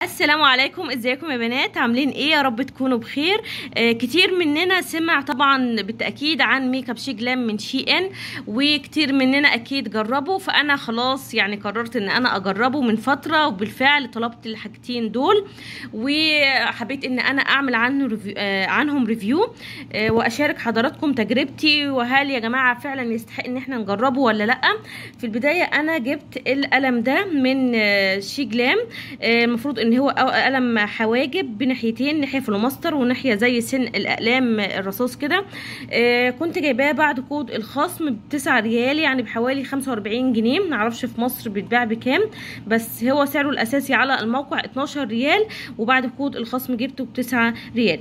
السلام عليكم ازيكم يا بنات عاملين ايه يا رب تكونوا بخير آه كتير مننا سمع طبعا بالتاكيد عن ميك اب شي جلام من شي ان وكتير مننا اكيد جربوا فانا خلاص يعني قررت ان انا اجربه من فتره وبالفعل طلبت الحاجتين دول وحبيت ان انا اعمل عنه ريفيو آه عنهم ريفيو آه واشارك حضراتكم تجربتي وهل يا جماعه فعلا يستحق ان احنا نجربه ولا لا في البدايه انا جبت القلم ده من آه شي جلام آه المفروض ان هو قلم حواجب بناحيتين ناحيه فلوماستر وناحيه زي سن الاقلام الرصاص كده آه كنت جايباه بعد كود الخصم بتسعة ريال يعني بحوالي خمسة واربعين جنيه معرفش في مصر بيتباع بكام بس هو سعره الاساسي على الموقع اتناشر ريال وبعد كود الخصم جبته بتسعة ريال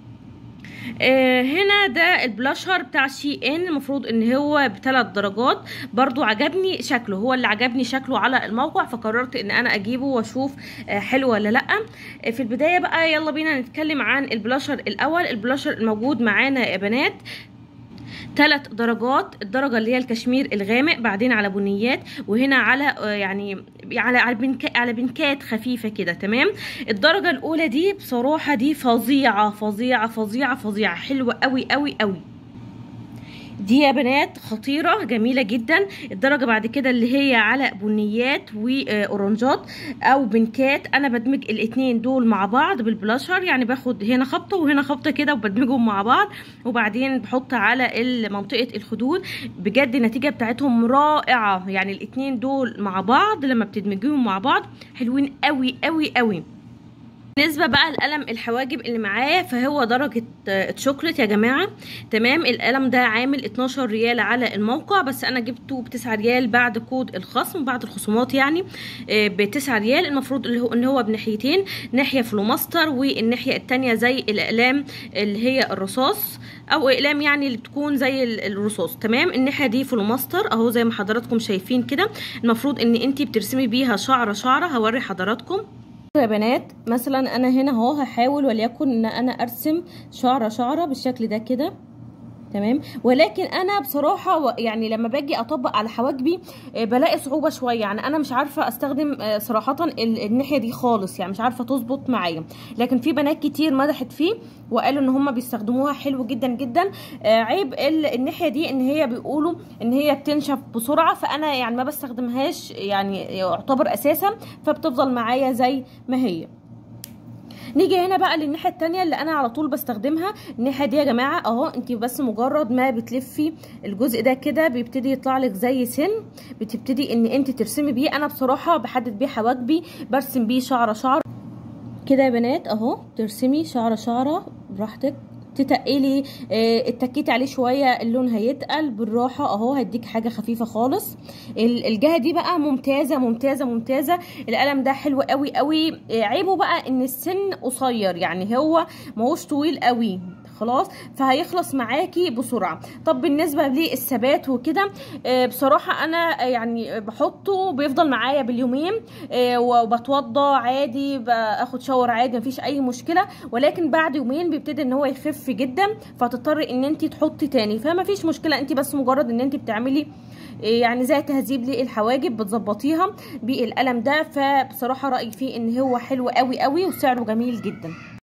آه هنا ده البلاشر بتاع شي ان المفروض ان هو بثلاث درجات برضو عجبني شكله هو اللي عجبني شكله على الموقع فقررت ان انا اجيبه واشوف آه حلو ولا لا آه في البدايه بقى يلا بينا نتكلم عن البلاشر الاول البلاشر الموجود معانا يا بنات ثلاث درجات الدرجه اللي هي الكشمير الغامق بعدين على بنيات وهنا على يعني على على, بنك على بنكات خفيفه كده تمام الدرجه الاولى دي بصراحه دي فظيعه فظيعه فظيعه فظيعه حلوه قوي قوي قوي دي يا بنات خطيرة جميلة جدا الدرجة بعد كده اللي هي على بنيات واورنجات او بنكات انا بدمج الاتنين دول مع بعض بالبلاشر يعني باخد هنا خبطة وهنا خبطة كده وبدمجهم مع بعض وبعدين بحط على منطقة الخدود بجد النتيجة بتاعتهم رائعة يعني الاتنين دول مع بعض لما بتدمجيهم مع بعض حلوين قوي قوي قوي بالنسبه بقى لقلم الحواجب اللي معايا فهو درجه شوكليت يا جماعه تمام القلم ده عامل 12 ريال على الموقع بس انا جبته ب 9 ريال بعد كود الخصم بعد الخصومات يعني ب 9 ريال المفروض اللي هو ان هو بناحيتين ناحيه فلوماستر والناحيه الثانيه زي الاقلام اللي هي الرصاص او اقلام يعني اللي بتكون زي الرصاص تمام الناحيه دي فلوماستر اهو زي ما حضراتكم شايفين كده المفروض ان انت بترسمي بيها شعره شعره هوري حضراتكم يا بنات مثلا انا هنا اهو هحاول وليكن ان انا ارسم شعره شعره بالشكل ده كده تمام ولكن انا بصراحه يعني لما باجي اطبق على حواجبي بلاقي صعوبه شويه يعني انا مش عارفه استخدم صراحه الناحيه دي خالص يعني مش عارفه تظبط معايا لكن في بنات كتير مدحت فيه وقالوا ان هم بيستخدموها حلو جدا جدا عيب الناحيه دي ان هي بيقولوا ان هي بتنشف بسرعه فانا يعني ما بستخدمهاش يعني يعتبر اساسا فبتفضل معايا زي ما هي نيجي هنا بقى للناحيه التانية اللي انا على طول بستخدمها الناحيه دي يا جماعه اهو انت بس مجرد ما بتلفي الجزء ده كده بيبتدي يطلع لك زي سن بتبتدي ان انت ترسمي بيه انا بصراحه بحدد بيه حواجبي برسم بيه شعره شعره كده يا بنات اهو ترسمي شعره شعره براحتك تتقلي اه اتكيتي عليه شويه اللون هيتقل بالراحه اهو هديك حاجه خفيفه خالص الجهه دي بقى ممتازه ممتازه ممتازه القلم ده حلو قوي قوي اه عيبه بقى ان السن قصير يعني هو ماهوش طويل قوي خلاص فهيخلص معاكي بسرعه طب بالنسبه للثبات وكده آه بصراحه انا يعني بحطه بيفضل معايا باليومين آه وبتوضى عادي باخد شاور عادي مفيش اي مشكله ولكن بعد يومين بيبتدي ان هو يخف جدا فتضطري ان انت تحطي تاني فما فيش مشكله انت بس مجرد ان انت بتعملي يعني زي تهذيب للحواجب بتظبطيها بالقلم ده فبصراحه رايي فيه ان هو حلو قوي قوي وسعره جميل جدا